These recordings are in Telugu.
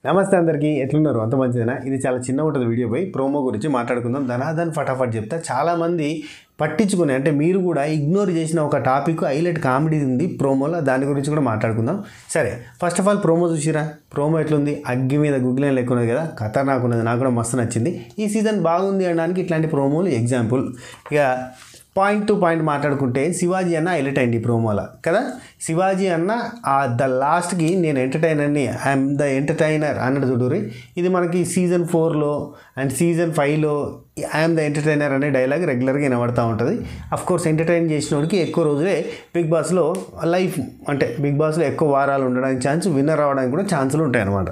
నమస్తే అందరికీ ఎట్లున్నారు అంత మంచిదేనా ఇది చాలా చిన్న ఉంటుంది వీడియో పోయి ప్రోమో గురించి మాట్లాడుకుందాం ధనాధన్ ఫటాఫట్ చెప్తా చాలామంది పట్టించుకుని అంటే మీరు కూడా ఇగ్నోర్ చేసిన ఒక టాపిక్ హైలైట్ కామెడీ ఉంది ప్రోమోలో దాని గురించి కూడా మాట్లాడుకుందాం సరే ఫస్ట్ ఆఫ్ ఆల్ ప్రోమో చూసిరా ప్రోమో ఎట్లుంది అగ్గి మీద గుగ్గిలేని లెక్క ఉన్నది కదా కథ నాకు ఉన్నది నాకు కూడా మస్తు నచ్చింది ఈ సీజన్ బాగుంది అనడానికి ఇట్లాంటి ప్రోమోలు ఎగ్జాంపుల్ ఇక పాయింట్ టు పాయింట్ మాట్లాడుకుంటే శివాజీ అన్న హైలైట్ అయింది ఈ ప్రోమోలో కదా శివాజీ అన్న ఆ ద లాస్ట్కి నేను ఎంటర్టైనర్ని ఐఎమ్ ద ఎంటర్టైనర్ అన్నట్టు చూడురి ఇది మనకి సీజన్ ఫోర్లో అండ్ సీజన్ ఫైవ్లో ఐఎమ్ ద ఎంటర్టైనర్ అనే డైలాగ్ రెగ్యులర్గా వినబడతా ఉంటుంది అఫ్ కోర్స్ ఎంటర్టైన్ చేసిన వాడికి ఎక్కువ రోజులే బిగ్ బాస్లో లైఫ్ అంటే బిగ్ బాస్లో ఎక్కువ వారాలు ఉండడానికి ఛాన్స్ విన్నర్ అవ్వడానికి కూడా ఛాన్సులు ఉంటాయి అన్నమాట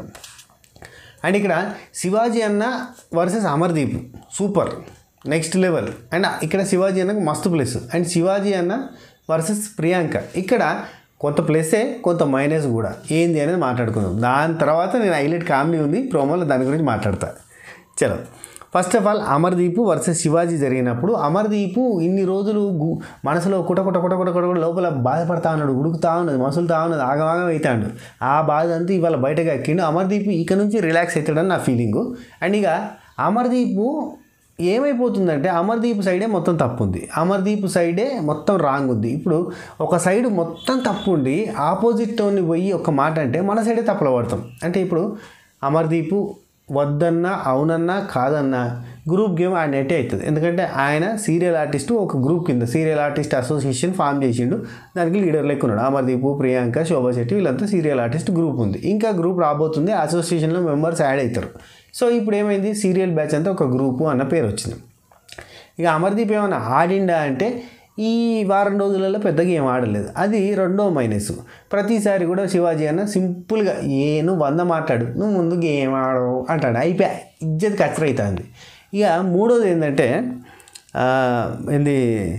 అండ్ ఇక్కడ శివాజీ అన్న versus Amardeep super next level and ఇక్కడ శివాజీ అన్నకు మస్తు ప్లస్ అండ్ శివాజీ అన్న వర్సెస్ ప్రియాంక ఇక్కడ కొంత ప్లస్సే కొంత మైనస్ కూడా ఏంది అనేది మాట్లాడుకుందాం దాని తర్వాత నేను హైలైట్ కామెడీ ఉంది ప్రోమోలో దాని గురించి మాట్లాడతా చలో first of all Amardeep versus Shivaji జరిగినప్పుడు అమర్దీప్ ఇన్ని రోజులు గు- మనసులో కుట కుట కుట కుట కుట కుట లోపల బాధపడతా ఉన్నాడు ఉడుకుతా ఉన్నది మసులుతా ఉన్నది ఆగమాగం అవుతాడు ఆ బాధ అంతా ఇవాళ బయటకు ఎక్కిండు అమర్దీప్ ఇక నుంచి రిలాక్స్ అవుతాడని నా ఫీలింగు అండ్ ఇక అమర్దీప్ ఏమైపోతుందంటే అమర్దీప్ సైడే మొత్తం తప్పు ఉంది అమర్దీప్ సైడే మొత్తం రాంగ్ ఉంది ఇప్పుడు ఒక సైడ్ మొత్తం తప్పు ఉండి ఆపోజిట్ టోన్ని పోయి ఒక మాట అంటే మన సైడే తప్పులో పడతాం అంటే ఇప్పుడు అమర్దీప్ వద్దన్నా అవునన్నా కాదన్నా గ్రూప్ గేమ్ ఆయన నెట్టే అవుతుంది ఎందుకంటే ఆయన సీరియల్ ఆర్టిస్ట్ ఒక గ్రూప్ కింద సీరియల్ ఆర్టిస్ట్ అసోసియేషన్ ఫామ్ చేసిండు దానికి లీడర్ లెక్క ఉన్నాడు అమర్దీప్ ప్రియాంక శోభా శెట్టి వీళ్ళంతా సీరియల్ ఆర్టిస్ట్ గ్రూప్ ఉంది ఇంకా గ్రూప్ రాబోతుంది అసోసియేషన్లో మెంబర్స్ యాడ్ అవుతారు సో ఇప్పుడు ఏమైంది సీరియల్ బ్యాచ్ అంతా ఒక గ్రూపు అన్న పేరు వచ్చింది ఇక అమర్దీప్ ఏమైనా ఆడిండా అంటే ఈ వారం రోజులలో పెద్దగా ఏం ఆడలేదు అది రెండో మైనస్ ప్రతిసారి కూడా శివాజీ అన్న సింపుల్గా ఏ నువ్వు వంద మాట్లాడు నువ్వు ముందు గేమ్ ఆడవు అంటాడు అయిపోయా ఇజ్జత్ కచ్చరైతుంది ఇక మూడోది ఏంటంటే ఆ, ఏంది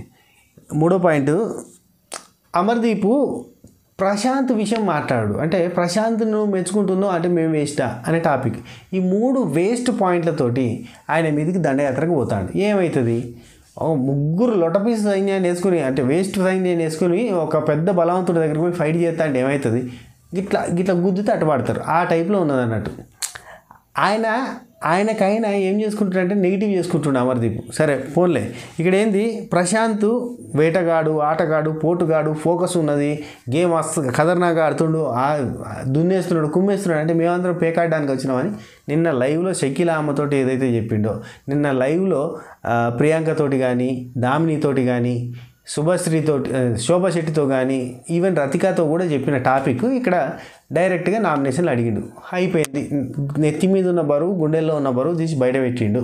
మూడో పాయింట్ అమర్దీపు ప్రశాంత్ విషయం మాట్లాడు అంటే ప్రశాంత్ నువ్వు మెచ్చుకుంటున్నావు అంటే మేము వేస్టా అనే టాపిక్ ఈ మూడు వేస్ట్ పాయింట్లతోటి ఆయన మీదకి దండయాత్రకు పోతాడు ఏమవుతుంది ఓ ముగ్గురు లొటపీస్ సైన్యాన్ని వేసుకుని అంటే వేస్ట్ సైన్యాన్ని వేసుకుని ఒక పెద్ద బలవంతుడి దగ్గరికి పోయి ఫైట్ చేస్తా అంటే ఏమవుతుంది గిట్లా గిట్లా గుద్దితే అటు పడతారు ఆ టైప్లో ఉన్నది అన్నట్టు ఆయన ఆయనకైనా ఏం చేసుకుంటాడంటే నెగిటివ్ చేసుకుంటుండే అమర్దీప్ సరే ఫోన్లే ఇక్కడ ఏంది ప్రశాంత్ వేటగాడు ఆటగాడు పోటుగాడు ఫోకస్ ఉన్నది గేమ్ మస్తు ఖతర్నాగా ఆడుతుండు ఆ దున్నేస్తున్నాడు కుమ్మేస్తున్నాడు అంటే మేమందరం పేకాడడానికి వచ్చినామని నిన్న లైవ్లో షకీల అమ్మతోటి ఏదైతే చెప్పిండో నిన్న లైవ్లో ఆ, ప్రియాంకతోటి కానీ దామినితోటి కానీ శుభశ్రీతో శోభా శెట్టితో కానీ ఈవెన్ రతికాతో కూడా చెప్పిన టాపిక్ ఇక్కడ డైరెక్ట్గా నామినేషన్లు అడిగిండు అయిపోయింది నెత్తి మీద ఉన్న బరువు గుండెల్లో ఉన్న బరువు తీసి బయట పెట్టిండు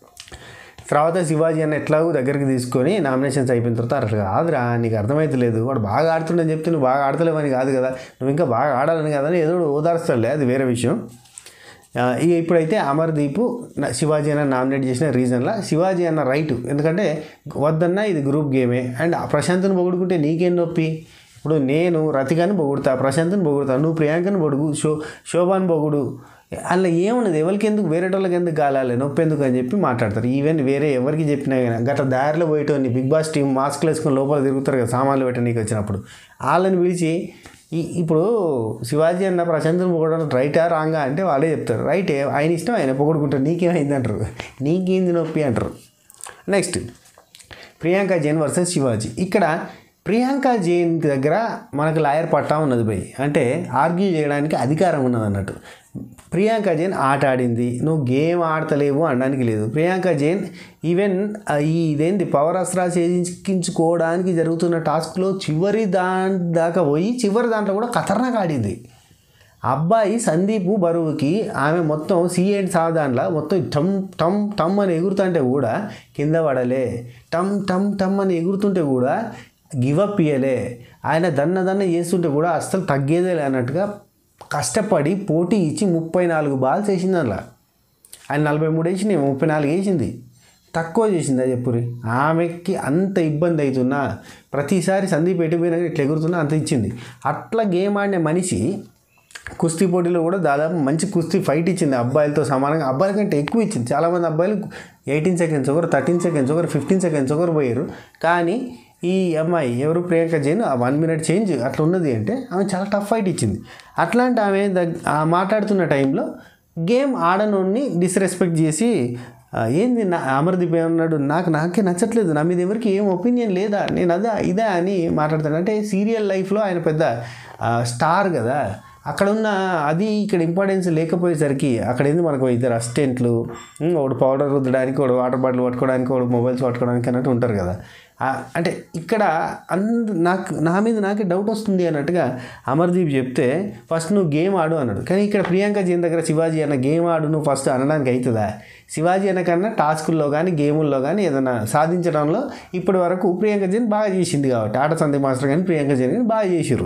తర్వాత శివాజీ అన్న ఎట్లాగో దగ్గరికి తీసుకొని నామినేషన్స్ అయిపోయిన తర్వాత అట్లా కాదురా నీకు అర్థమైతలేదు వాడు బాగా ఆడుతుండని చెప్తే నువ్వు బాగా ఆడతలేవని కాదు కదా నువ్వు ఇంకా బాగా ఆడాలని కాదని ఏదో ఒకటి ఓదార్స్తాడులే అది వేరే విషయం ఆ, ఇక ఇప్పుడైతే అమర్దీప్ న- శివాజీ అన్న నామినేట్ చేసిన రీజన్లో శివాజీ అన్న రైట్ ఎందుకంటే వద్దన్నా ఇది గ్రూప్ గేమే అండ్ ఆ ప్రశాంత్ని పొగుడుకుంటే నీకేం నొప్పి ఇప్పుడు నేను రతికాని పొగుడుతా ప్రశాంత్ని పొగుడుతా నువ్వు ప్రియాంకని పొడుగు శో శోభాని పొగుడు అలా ఏమున్నది ఎవరికి ఎందుకు వేరే వాళ్ళకి ఎందుకు కాలాలి నొప్పి ఎందుకు అని చెప్పి మాట్లాడతారు ఈవెన్ వేరే ఎవరికి చెప్పినా కానీ గత దారిలో పోయేటోని బిగ్ బాస్ టీం మాస్క్లు వేసుకొని లోపల తిరుగుతారు కదా సామాన్లు పెట్టడానికి వచ్చినప్పుడు వాళ్ళని పిలిచి ఈ ఇప్పుడు శివాజీ అన్న ప్రశాంత్ని పొగడడం రైటా రాంగా అంటే వాళ్ళే చెప్తారు రైటే ఆయన ఇష్టం ఆయన పొగడుకుంటారు నీకేమైంది అంటారు నీకేంది నొప్పి అంటారు నెక్స్ట్ ప్రియాంక జైన్ వర్సెస్ శివాజీ ఇక్కడ ప్రియాంక జైన్ దగ్గర మనకు లాయర్ పట్టా ఉన్నది భయ్ అంటే ఆర్గ్యూ చేయడానికి అధికారం ఉన్నది అన్నట్టు ప్రియాంక జైన్ ఆట ఆడింది నువ్వు గేమ్ ఆడతలేవు అనడానికి లేదు ప్రియాంక జైన్ ఈవెన్ ఆ ఈ ఇదేంటి పవర్ అస్త్రా చేయించుకోవడానికి జరుగుతున్న టాస్క్లో చివరి దాని దాకా పోయి చివరి దాంట్లో కూడా ఖతర్నాక్ ఆడింది అబ్బాయి సందీప్ బరువుకి ఆమె మొత్తం సి అండ్ సా దాంట్లో మొత్తం టమ్ టమ్ టమ్ అని ఎగురుతుంటే కూడా కింద పడలే టమ్ టమ్ టమ్ అని ఎగురుతుంటే కూడా గివప్ ఇయ్యలే ఆయన దన్న దన్న చేస్తుంటే కూడా అస్సలు తగ్గేదే అన్నట్టుగా కష్టపడి పోటీ ఇచ్చి ముప్పై నాలుగు బాల్స్ వేసింది అందులో ఆయన నలభై మూడు వేసింది ముప్పై నాలుగు వేసింది తక్కువ చేసిందా చెప్పురి ఆమెకి అంత ఇబ్బంది అవుతున్నా ప్రతిసారి సందీప్ ఎటుపోయినా కానీ ఇట్లా ఎగురుతున్నా అంత ఇచ్చింది అట్లా గేమ్ ఆడిన మనిషి కుస్తీ పోటీలో కూడా దాదాపు మంచి కుస్తీ ఫైట్ ఇచ్చింది అబ్బాయిలతో సమానంగా అబ్బాయిల కంటే ఎక్కువ ఇచ్చింది చాలామంది అబ్బాయిలు ఎయిటీన్ సెకండ్స్ ఒకరు థర్టీన్ సెకండ్స్ ఒకరు ఫిఫ్టీన్ సెకండ్స్ ఒకరు పోయారు కానీ ఈ అమ్మాయి ఎవరు ప్రియాంక జైన్ ఆ వన్ మినిట్ చేంజ్ అట్లా ఉన్నది అంటే ఆమె చాలా టఫ్ ఫైట్ ఇచ్చింది అట్లాంటి ఆమె దగ్ ఆ మాట్లాడుతున్న టైంలో గేమ్ ఆడనోడిని డిస్రెస్పెక్ట్ చేసి "ఆ, ఏంది నా అమర్దీప్ ఏమన్నాడు నాకు నాకే నచ్చట్లేదు నా మీద ఎవరికి ఏం ఒపీనియన్ లేదా నేను అదా ఇదా అని మాట్లాడతాను అంటే సీరియల్ లైఫ్లో ఆయన పెద్ద ఆ, స్టార్ కదా అక్కడ ఉన్న అది ఇక్కడ ఇంపార్టెన్స్ లేకపోయేసరికి అక్కడ ఏంది మనకు ఇద్దరు అసిస్టెంట్లు ఉమ్, ఒకడు పౌడర్ రుద్దడానికి ఒకడు వాటర్ బాటిల్ పట్టుకోవడానికి ఒకడు మొబైల్స్ పట్టుకోవడానికి అన్నట్టు ఉంటారు కదా ఆ, అంటే ఇక్కడ అంద నాకు నా మీద నాకే డౌట్ వస్తుంది అన్నట్టుగా అమర్దీప్ చెప్తే ఫస్ట్ నువ్వు గేమ్ ఆడు అన్నాడు కానీ ఇక్కడ ప్రియాంక జీన్ దగ్గర శివాజీ అన్న గేమ్ ఆడు నువ్వు ఫస్ట్ అనడానికి అవుతుందా శివాజీ అన్న కన్నా టాస్కుల్లో కానీ గేముల్లో కానీ ఏదైనా సాధించడంలో ఇప్పటి వరకు ప్రియాంక జీన్ బాగా చేసింది కాబట్టి ఆట సంధి మాస్టర్ కానీ ప్రియాంక జీన్ కానీ బాగా చేసిర్రు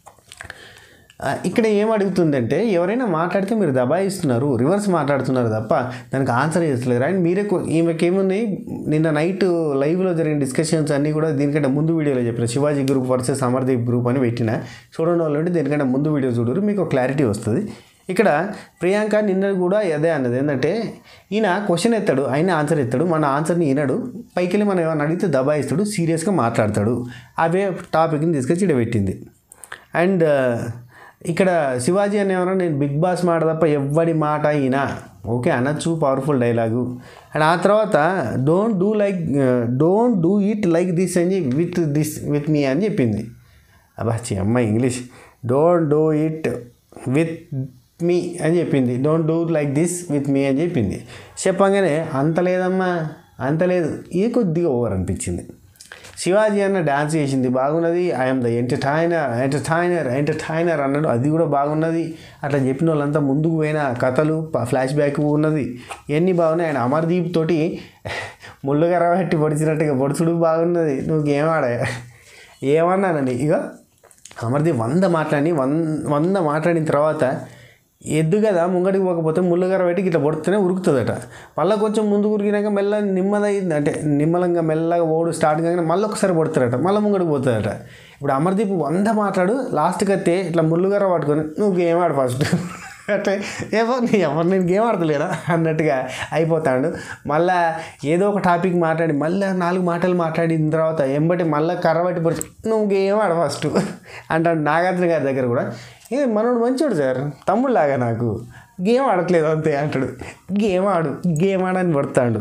ఆ, ఇక్కడ ఏం అడుగుతుందంటే ఎవరైనా మాట్లాడితే మీరు దబాయిస్తున్నారు రివర్స్ మాట్లాడుతున్నారు తప్ప దానికి ఆన్సర్ చేస్తలేరు అండ్ మీరే కొ- ఈమెకి ఏముంది నిన్న నైట్ లైవ్లో జరిగిన డిస్కషన్స్ అన్నీ కూడా దీనికంటే ముందు వీడియోలో చెప్పిన Shivaji group versus Amardeep group అని పెట్టిన చూడండి వాళ్ళు ఉంటే దీనికంటే ముందు వీడియో చూడరు మీకు క్లారిటీ వస్తుంది ఇక్కడ ప్రియాంక నిన్న కూడా అదే అన్నది ఏంటంటే ఈయన క్వశ్చన్ ఎత్తాడు ఆయన ఆన్సర్ ఎత్తాడు మన ఆన్సర్ని ఈనాడు పైకి వెళ్ళి మనం ఏమైనా అడిగితే దబాయిస్తాడు సీరియస్గా మాట్లాడతాడు అవే టాపిక్ని తీసుకొచ్చి ఇక్కడ పెట్టింది అండ్ ఇక్కడ శివాజీ అనేవారు నేను బిగ్ బాస్ మాట తప్ప ఎవ్వడి మాట అయినా ఓకే అనొచ్చు పవర్ఫుల్ డైలాగు అండ్ ఆ తర్వాత don't do like don't do it like this అని విత్ దిస్ విత్ మీ అని చెప్పింది అబ్బా చి అమ్మాయి English don't do it with me అని చెప్పింది don't do like this with me అని చెప్పింది చెప్పంగానే అంత లేదమ్మా అంత లేదు ఏ కొద్దిగా ఓవర్ అనిపించింది శివాజీ అన్న డ్యాన్స్ చేసింది బాగున్నది I'm the entertainer entertainer entertainer అన్నాడు అది కూడా బాగున్నది అట్లా చెప్పిన వాళ్ళంతా ముందుకు పోయిన కథలు ఫ్లాష్ బ్యాక్ ఉన్నది ఇవన్నీ బాగున్నాయి ఆయన అమర్దీప్ తోటి ముళ్ళుగా రవట్టి పొడిచినట్టుగా పొడుచుడు బాగున్నది నువ్వు ఏం ఆడా ఏమన్నానని ఇక అమర్దీప్ వంద మాట్లాడి వన్ వంద మాట్లాడిన తర్వాత ఎద్దు కదా ముంగడికి పోకపోతే ముళ్ళుగార పెట్టి ఇట్లా పొడితేనే ఉరుకుతుందట మళ్ళీ కొంచెం ముందుకు ఉరికినాక మెల్ల నిమ్మదైంది అంటే నిమ్మలంగా మెల్లగా ఓడు స్టార్ట్ కాగానే మళ్ళీ ఒకసారి పొడతారట మళ్ళీ ముంగడికి పోతుందట ఇప్పుడు అమర్దీప్ వంద మాట్లాడు లాస్ట్కి అయితే ఇట్లా ముళ్ళుగార పట్టుకొని నువ్వు గేమ్ ఆడు ఫస్ట్ అంటే ఏమో నీ ఎవరు నేను గేమ్ ఆడతలేనా అన్నట్టుగా అయిపోతాడు మళ్ళా ఏదో ఒక టాపిక్ మాట్లాడి మళ్ళీ నాలుగు మాటలు మాట్లాడిన తర్వాత ఎంబటి మళ్ళీ కర్ర పట్టి పొడిచి నువ్వు గేమ్ ఆడ ఫస్ట్ అంటాడు నాగార్జున గారి దగ్గర కూడా ఏ మనోడు మంచోడు సార్ తమ్ముడు లాగా నాకు గేమ్ ఆడట్లేదు అంతే అంటాడు గేమ్ ఆడు గేమ్ ఆడని పడతాడు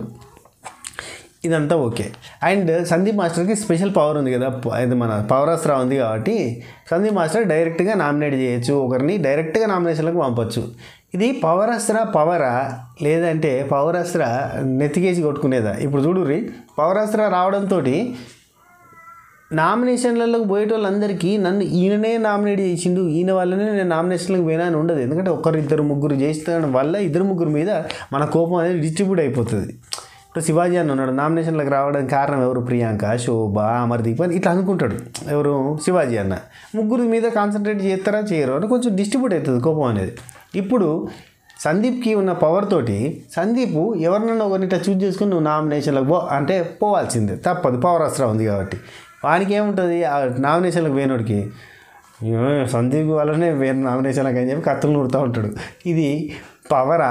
ఇదంతా ఓకే అండ్ సందీప్ మాస్టర్కి స్పెషల్ పవర్ ఉంది కదా ప- ఇది మన పవర్ అస్త్రా ఉంది కాబట్టి సందీప్ మాస్టర్ డైరెక్ట్గా నామినేట్ చేయొచ్చు ఒకరిని డైరెక్ట్గా నామినేషన్లకు పంపొచ్చు ఇది పవర్ అస్త్రా పవరా లేదంటే పవర్ అస్త్రా నెత్తికేసి కొట్టుకునేదా ఇప్పుడు చూడుర్రి పవర్ అస్త్రా రావడంతో నామినేషన్లకు పోయేటోళ్ళందరికీ నన్ను ఈయననే నామినేట్ చేసిండు ఈయన వల్లనే నేను నామినేషన్లకు పోయినా అని ఉండదు ఎందుకంటే ఒకరు ఇద్దరు ముగ్గురు చేస్తాను వల్ల ఇద్దరు ముగ్గురు మీద మన కోపం అనేది డిస్ట్రిబ్యూట్ అయిపోతుంది ఇప్పుడు శివాజీ అని ఉన్నాడు నామినేషన్లకు రావడానికి కారణం ఎవరు ప్రియాంక శోభ అమర్దీప్ అని ఇట్లా అనుకుంటాడు ఎవరు శివాజీ అన్న ముగ్గురు మీద కాన్సన్ట్రేట్ చేస్తారా చేయరు అని కొంచెం డిస్ట్రిబ్యూట్ అవుతుంది కోపం అనేది ఇప్పుడు సందీప్కి ఉన్న పవర్ తోటి సందీప్ ఎవరినన్నా ఒకరిని ఇట్లా చూజ్ చేసుకుని నువ్వు నామినేషన్లకు పో అంటే పోవాల్సిందే తప్పదు పవర్ అస్త్రం ఉంది కాబట్టి వానికి ఏముంటుంది ఆ నామినేషన్లకు పోయినోడికి "ఏ, సందీప్ వల్లనే వేరే నామినేషన్లకు అని చెప్పి కత్తులు నూరుతూ ఉంటాడు ఇది పవరా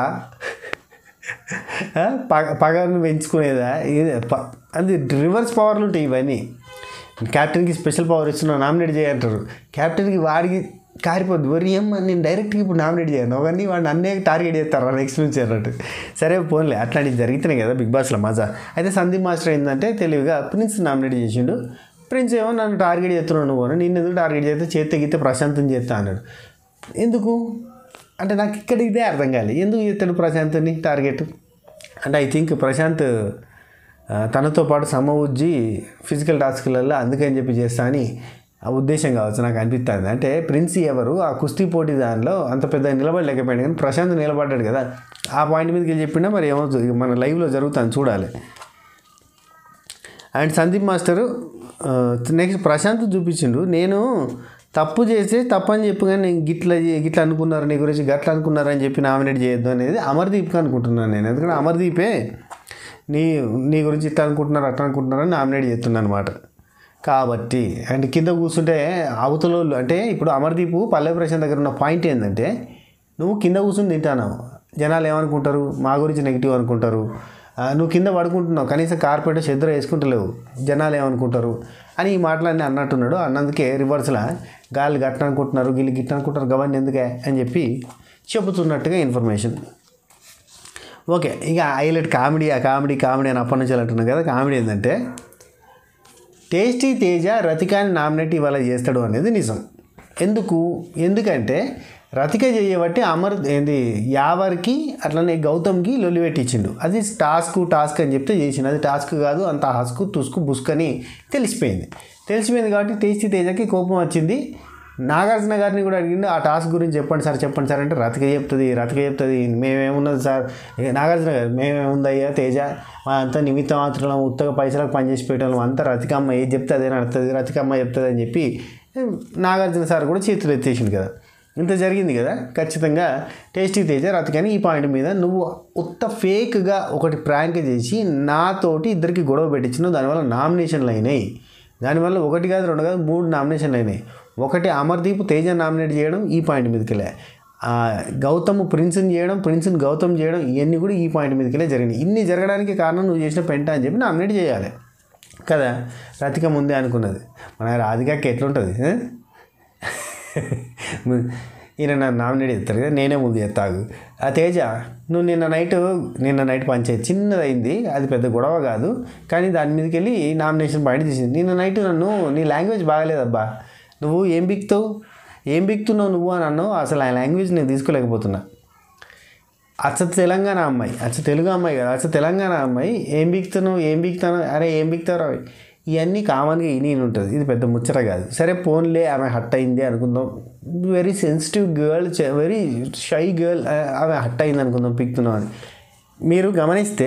ఆ? పగ పగను పెంచుకునేదా ఇది ప- అది రివర్స్ పవర్లు ఉంటాయి ఇవన్నీ క్యాప్టెన్కి స్పెషల్ పవర్ ఇస్తున్నా నామినేట్ చేయంటారు క్యాప్టెన్కి వాడికి కారిపోద్ది వరి ఏమ్మా నేను డైరెక్ట్గా ఇప్పుడు నామినేట్ చేయను ఒకరిని వాడిని అన్నే టార్గెట్ చేస్తారు నెక్స్ట్ నుంచి అన్నట్టు సరే పోన్లే అట్లాంటివి జరుగుతున్నాయి కదా బిగ్ బాస్లో మజా అయితే సందీప్ మాస్టర్ ఏంటంటే తెలివిగా ప్రిన్స్ నామినేట్ చేసిండు ప్రిన్స్ ఏమో నన్ను టార్గెట్ చేస్తున్నావు నువ్వు అని నిన్ను ఎందుకు టార్గెట్ చేస్తే చేస్తే గీతే ప్రశాంతం చేస్తా అన్నాడు ఎందుకు అంటే నాకు ఇక్కడ ఇదే అర్థం కాలేదు ఎందుకు చేస్తాడు ప్రశాంత్ని టార్గెట్ అంటే ఐ థింక్ ప్రశాంత్ ఆ, తనతో పాటు సమవుజ్జి ఫిజికల్ టాస్క్లలో అందుకని చెప్పి చేస్తా అని ఆ ఉద్దేశం కావచ్చు నాకు అనిపిస్తుంది అంటే ప్రిన్స్ ఎవరు ఆ కుస్తీ పోటీ దానిలో అంత పెద్ద నిలబడలేకపోయాడు కానీ ప్రశాంత్ నిలబడ్డాడు కదా ఆ పాయింట్ మీదకి వెళ్ళి చెప్పినా మరి ఏమవుతుంది ఇక మన లైవ్లో జరుగుతుంది చూడాలి and Sandeep master next Prashant చూపించిండు నేను తప్పు చేస్తే తప్పు అని చెప్పి కానీ నేను గిట్ల చే- గిట్ల అనుకున్నారు నీ గురించి గట్ల అనుకున్నారు అని చెప్పి నామినేట్ చేయొద్దు అనేది అమర్దీప్కి అనుకుంటున్నాను నేను ఎందుకంటే అమర్దీపే నీ నీ గురించి ఇట్లా అనుకుంటున్నారు అట్లా అనుకుంటున్నారని నామినేట్ చేస్తున్నాను అనమాట కాబట్టి అండ్ కింద కూర్చుంటే అవతల వాళ్ళు అంటే ఇప్పుడు అమర్దీప్ పల్లె ప్రశాంత్ దగ్గర ఉన్న పాయింట్ ఏంటంటే నువ్వు కింద కూర్చుని తింటాను జనాలు ఏమనుకుంటారు మా గురించి నెగిటివ్ అనుకుంటారు ఆ, నువ్వు కింద పడుకుంటున్నావు కనీసం కార్పెట్ చెద్దర వేసుకుంటలేవు జనాలు ఏమనుకుంటారు అని ఈ మాటలన్నీ అన్నట్టున్నాడు అన్నందుకే రివర్స్లా గాలి గట్ట అనుకుంటున్నారు గిల్లి గిట్ట అనుకుంటారు గవన్నీ ఎందుకే అని చెప్పి చెబుతున్నట్టుగా ఇన్ఫర్మేషన్ ఓకే ఇక హైలైట్ కామెడీ ఆ కామెడీ కామెడీ అని అప్పటి నుంచి అంటున్నాను కదా కామెడీ ఏంటంటే టేస్టీ తేజ రతికాని నామినేట్ ఇవాళ చేస్తాడు అనేది నిజం ఎందుకు ఎందుకంటే రతిక చేయబట్టి అమర్ ఏంది యావర్కి అట్లనే గౌతమ్కి లొల్లి పెట్టించిండు అది టాస్క్ టాస్క్ అని చెప్తే చేసిండు అది టాస్క్ కాదు అంత హస్కు తుస్కు బుస్క్ అని తెలిసిపోయింది తెలిసిపోయింది కాబట్టి టేస్టీ తేజకి కోపం వచ్చింది నాగార్జున గారిని కూడా అడిగిండు ఆ టాస్క్ గురించి చెప్పండి సార్ చెప్పండి సార్ అంటే రతిక చెప్తుంది రతిక చెప్తుంది మేమేమున్నది సార్ ఇక నాగార్జున గారు మేమేముందయ్యా తేజ మా అంతా నిమిత్త మాత్రం ఉత్తగా పైసలకు పనిచేసి పెట్టాము అంతా రతికమ్మ ఏది చెప్తే అదే నడుతుంది రతికమ్మ చెప్తుంది అని చెప్పి నాగార్జున సార్ కూడా చేతులు ఎత్తేసిండు కదా ఇంత జరిగింది కదా ఖచ్చితంగా టేస్టీ తేజ రతికని ఈ పాయింట్ మీద నువ్వు ఉత్త ఫేక్గా ఒకటి ప్రాంక్ చేసి నాతోటి ఇద్దరికి గొడవ పెట్టించినావు దానివల్ల నామినేషన్లు అయినాయి దానివల్ల ఒకటి కాదు రెండు కాదు మూడు నామినేషన్లు అయినాయి ఒకటి అమర్దీప్ తేజ నామినేట్ చేయడం ఈ పాయింట్ మీదకిలే గౌతమ్ ప్రిన్స్ని చేయడం ప్రిన్స్ని గౌతమ్ చేయడం ఇవన్నీ కూడా ఈ పాయింట్ మీదకిలే జరిగినాయి ఇన్ని జరగడానికి కారణం నువ్వు చేసిన పెంట అని చెప్పి నామినేట్ చేయాలి కదా రతిక ముందే అనుకున్నది మన రాధికకి ఎట్లుంటుంది ఆ? ఈయన నన్ను నామినేట్ చేస్తారు కదా నేనే ముందు చేస్తాగు ఆ తేజ నువ్వు నిన్న నైట్ నిన్న నైట్ పంచాయతీ చిన్నదైంది అది పెద్ద గొడవ కాదు కానీ దాని మీదకి వెళ్ళి నామినేషన్ బయట తీసింది నిన్న నైట్ నన్ను నీ లాంగ్వేజ్ బాగాలేదబ్బా నువ్వు ఏం బిక్తావు ఏం బిక్తున్నావు నువ్వు అని అన్నావు అసలు ఆ లాంగ్వేజ్ నేను తీసుకోలేకపోతున్నా అచ్చ తెలంగాణ అమ్మాయి అచ్చ తెలుగు అమ్మాయి కదా అచ్చ తెలంగాణ అమ్మాయి ఏం బిక్తున్నావు ఏం బిక్తాను అరే ఏం బిక్తారు అవి ఇవన్నీ కామన్గా ఇని ఉంటుంది ఇది పెద్ద ముచ్చట కాదు సరే ఫోన్లే ఆమె హట్ అయింది అనుకుందాం very sensitive girl very shy girl ఆమె హట్ అయింది అనుకుందాం పిక్తున్నాం అని మీరు గమనిస్తే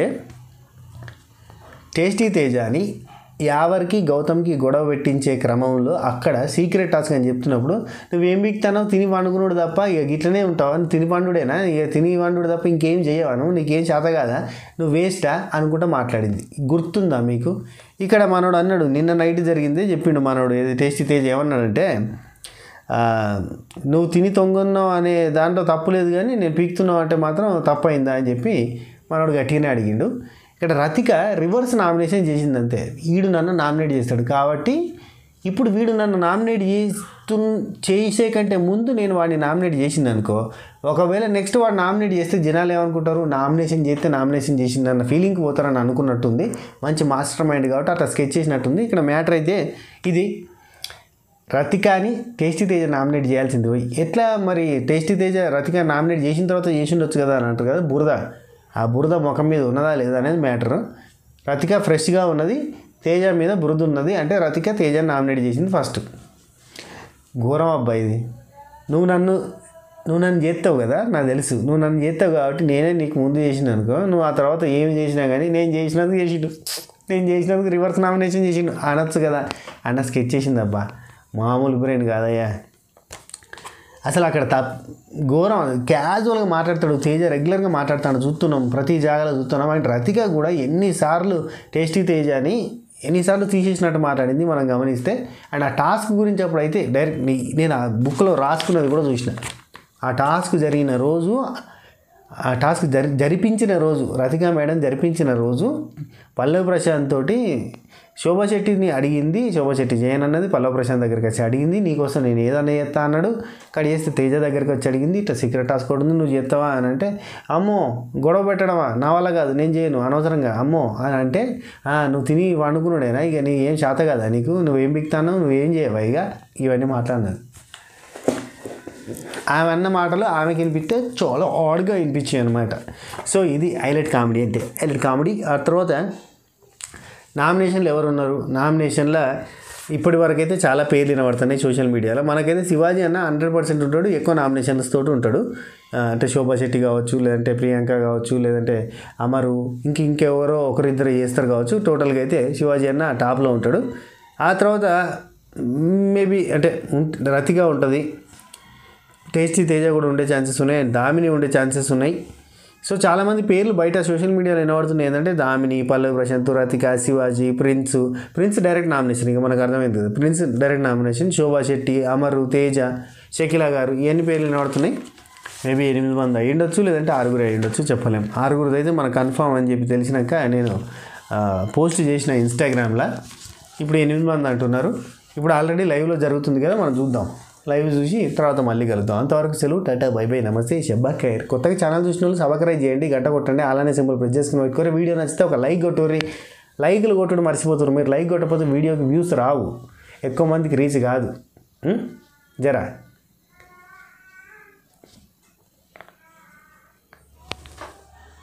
టేస్టీ తేజాని యావర్కి గౌతమ్కి గొడవ పెట్టించే క్రమంలో అక్కడ సీక్రెట్ టాస్క్ అని చెప్తున్నప్పుడు నువ్వేం బిక్తానో తిని పండుకున్నాడు తప్ప ఇక గిట్లనే ఉంటావా నువ్వు తిని పండుడేనా ఇక తిని పండుడు తప్ప ఇంకేం చేయవా నువ్వు నీకేం చేత కాదా నువ్వు వేస్టా అనుకుంటా మాట్లాడింది గుర్తుందా మీకు ఇక్కడ మనోడు అన్నాడు నిన్న నైట్ జరిగింది చెప్పిండు మనోడు ఏది టేస్టీ తేజ్ ఏమన్నాడంటే ఆ, నువ్వు తిని తొంగున్నావు అనే దాంట్లో తప్పు లేదు కానీ నేను పీకుతున్నావు అంటే మాత్రం తప్పైందా అని చెప్పి మనోడు గట్టిగానే అడిగిండు ఇక్కడ రతిక రివర్స్ నామినేషన్ చేసింది అంతే వీడు నన్ను నామినేట్ చేస్తాడు కాబట్టి ఇప్పుడు వీడు నన్ను నామినేట్ చేస్తు చేసే కంటే ముందు నేను వాడిని నామినేట్ చేసింది అనుకో ఒకవేళ నెక్స్ట్ వాడు నామినేట్ చేస్తే జనాలు ఏమనుకుంటారు నామినేషన్ చేస్తే నామినేషన్ చేసింది అన్న ఫీలింగ్కి పోతారని అనుకున్నట్టుంది మంచి మాస్టర్ మైండ్ కాబట్టి అట్లా స్కెచ్ చేసినట్టుంది ఇక్కడ మ్యాటర్ అయితే ఇది రతికాని టేస్టీ తేజ నామినేట్ చేయాల్సింది పోయి ఎట్లా మరి టేస్టీ తేజ రతిక నామినేట్ చేసిన తర్వాత చేసి ఉండొచ్చు కదా అని అంటారు కదా బురద ఆ బురద ముఖం మీద ఉన్నదా లేదా అనేది మ్యాటర్ రతిక ఫ్రెష్గా ఉన్నది తేజ మీద బురద ఉన్నది అంటే రతిక తేజని నామినేట్ చేసింది ఫస్ట్ ఘోరం అబ్బాయి ఇది నువ్వు నన్ను నువ్వు నన్ను చేస్తావు కదా నాకు తెలుసు నువ్వు నన్ను చేస్తావు కాబట్టి నేనే నీకు ముందు చేసిన అనుకో నువ్వు ఆ తర్వాత ఏమి చేసినా కానీ నేను చేసినందుకు చేసిండు నేను చేసినందుకు రివర్స్ నామినేషన్ చేసిండు అనొచ్చు కదా అన్న స్కెచ్ చేసింది అబ్బా మామూలు బ్రెయిన్ కాదయ్యా అసలు అక్కడ తప్ ఘోరం క్యాజువల్గా మాట్లాడతాడు తేజ రెగ్యులర్గా మాట్లాడతాడు చూస్తున్నాం ప్రతి జాగాలో చూస్తున్నాం అండ్ రతిక కూడా ఎన్నిసార్లు టేస్టీ తేజ అని ఎన్నిసార్లు తీసేసినట్టు మాట్లాడింది మనం గమనిస్తే అండ్ ఆ టాస్క్ గురించి అప్పుడు అయితే డైరెక్ట్ నీ- నేను ఆ బుక్లో రాసుకున్నది కూడా చూసిన ఆ టాస్క్ జరిగిన రోజు ఆ టాస్క్ జరి జరిపించిన రోజు రతిక మేడం జరిపించిన రోజు పల్లవి ప్రశాంత్ తోటి శోభా శెట్టిని అడిగింది శోభా శెట్టి జయన్ అన్నది పల్లవి ప్రశాంత్ దగ్గరికి వచ్చి అడిగింది నీకోసం నేను ఏదన్నా చేస్తా అన్నాడు కడి చేస్తే తేజ దగ్గరికి వచ్చి అడిగింది ఇట్లా సీక్రెట్ టాస్క్ కూడా ఉంది నువ్వు చేస్తావా అని అంటే అమ్మో గొడవ పెట్టడమా నా వల్ల కాదు నేను చేయను అనవసరంగా అమ్మో అని అంటే "ఆ, నువ్వు తిని వండుకున్నాడేనా ఇక నీ ఏం శాత కదా నీకు నువ్వేం బిక్తానో నువ్వేం చేయవా ఇక ఇవన్నీ మాట్లాడినది ఆమె అన్న మాటలు ఆమెకి వినిపిస్తే చాలా ఆడ్గా వినిపించాయి అనమాట సో ఇది హైలైట్ కామెడీ అంటే హైలైట్ కామెడీ ఆ తర్వాత నామినేషన్లు ఎవరు ఉన్నారు నామినేషన్లో ఇప్పటి వరకు అయితే చాలా పేర్లు వినబడుతున్నాయి సోషల్ మీడియాలో మనకైతే శివాజీ అన్న హండ్రెడ్ పర్సెంట్ ఉంటాడు ఎక్కువ నామినేషన్స్ తోటి ఉంటాడు ఆ, అంటే శోభా శెట్టి కావచ్చు లేదంటే ప్రియాంక కావచ్చు లేదంటే అమరు ఇంక ఇంకెవరో ఒకరిద్దరు చేస్తారు కావచ్చు టోటల్గా అయితే శివాజీ అన్న టాప్లో ఉంటాడు ఆ తర్వాత మేబీ అంటే ఉంట- రతిగా ఉంటుంది టేస్టీ తేజ కూడా ఉండే ఛాన్సెస్ ఉన్నాయి దామిని ఉండే ఛాన్సెస్ ఉన్నాయి సో చాలామంది పేర్లు బయట సోషల్ మీడియాలో వినబడుతున్నాయి ఏంటంటే Damini Pallavi Prashant Rathika Shivaji Prince Prince direct nomination ఇక మనకు అర్థమైంది కదా Prince direct nomination Shobha Shetty Amar Teja Shakila గారు ఇవన్నీ పేర్లు వినబడుతున్నాయి మేబీ ఎనిమిది మంది అయ్యిండొచ్చు లేదంటే ఆరుగురు అయ్యిండొచ్చు చెప్పలేం ఆరుగురు అయితే మనకు కన్ఫామ్ అని చెప్పి తెలిసినాక నేను ఆ, పోస్ట్ చేసిన ఇన్స్టాగ్రామ్లో ఇప్పుడు ఎనిమిది మంది అంటున్నారు ఇప్పుడు ఆల్రెడీ లైవ్లో జరుగుతుంది కదా మనం చూద్దాం లైవ్ చూసి తర్వాత మళ్ళీ కలుద్దాం అంతవరకు సెలవు టాటా బై బై నమస్తే షబ్బా ఖైర్ కొత్తగా ఛానల్ చూసిన వాళ్ళు సబ్స్క్రైబ్ చేయండి గంట కొట్టండి అలానే సింపుల్ ప్రెస్ చేసుకుని పెట్టుకోరు వీడియో నచ్చితే ఒక లైక్ కొట్టుర్రి లైక్లు కొట్టడం మర్చిపోతారు మీరు లైక్ కొట్టకపోతే వీడియోకి వ్యూస్ రావు ఎక్కువ మందికి రీచ్ కాదు ఉం? జరా